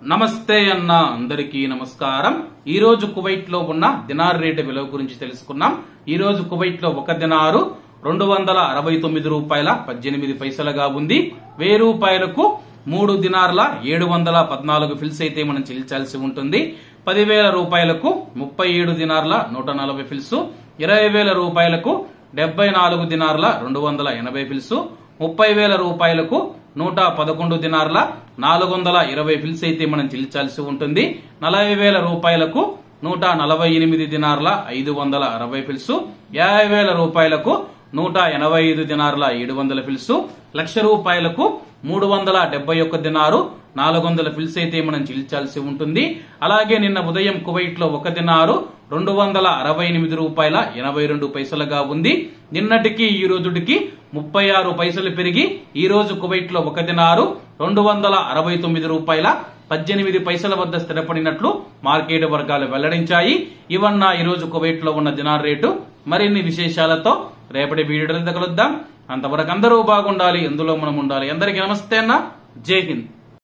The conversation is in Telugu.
నమస్తే అన్న అందరికీ నమస్కారం ఈ రోజు కువైట్ లో ఉన్న దినార్ రేటు విలువ గురించి తెలుసుకున్నాం ఈ రోజు కువైట్ లో ఒక దినారు రెండు వందల అరవై తొమ్మిది రూపాయల పద్దెనిమిది పైసలుగా ఉంది వెయ్యి రూపాయలకు మూడు దినార్ల ఏడు వందల పద్నాలుగు ఫిల్స్ అయితే మనం చెల్లించాల్సి ఉంటుంది పదివేల రూపాయలకు ముప్పై ఏడు దినార్ల నూట నలభై ఫిల్స్ ఇరవై వేల రూపాయలకు డెబ్బై నాలుగు దినార్ల రెండు వందల ఎనభై ఫిల్స్ ముప్పై వేల రూపాయలకు నూట పదకొండు దినార్ల నాలుగు వందల ఇరవై ఫిల్స్ అయితే మనం చెల్లించాల్సి ఉంటుంది నలభై వేల రూపాయలకు నూట నలభై ఎనిమిది దినార్ల ఐదు వందల అరవై ఫిల్స్ యాభై వేల రూపాయలకు నూట ఎనభై ఐదు దినార్ల ఏడు వందల ఫిల్స్ లక్ష రూపాయలకు మూడు వందల డెబ్బై ఒక్క దినారు నాలుగు వందల ఫిల్స్ అయితే మనం చెల్లించాల్సి ఉంటుంది అలాగే నిన్న ఉదయం కువైట్ లో ఒక దినారు రెండు వందల అరవై ఎనిమిది రూపాయల ఎనభై రెండు పైసలుగా ఉంది నిన్నటికి ఈ రోజుటికి ముప్పై ఆరు పైసలు పెరిగి ఈ రోజు కువైట్ లో ఒక దినారు రెండు వందల అరవై తొమ్మిది రూపాయల పద్దెనిమిది పైసల వద్ద స్థిరపడినట్లు మార్కెట్ వర్గాలు వెల్లడించాయి ఇవన్న ఈ రోజు కువైట్ లో ఉన్న దినార్ రేటు మరిన్ని విశేషాలతో రేపటి వీడియోలో కలుద్దాం అంతవరకు అందరూ బాగుండాలి ఎందులో మనం ఉండాలి అందరికీ నమస్తే అన్న జై హింద్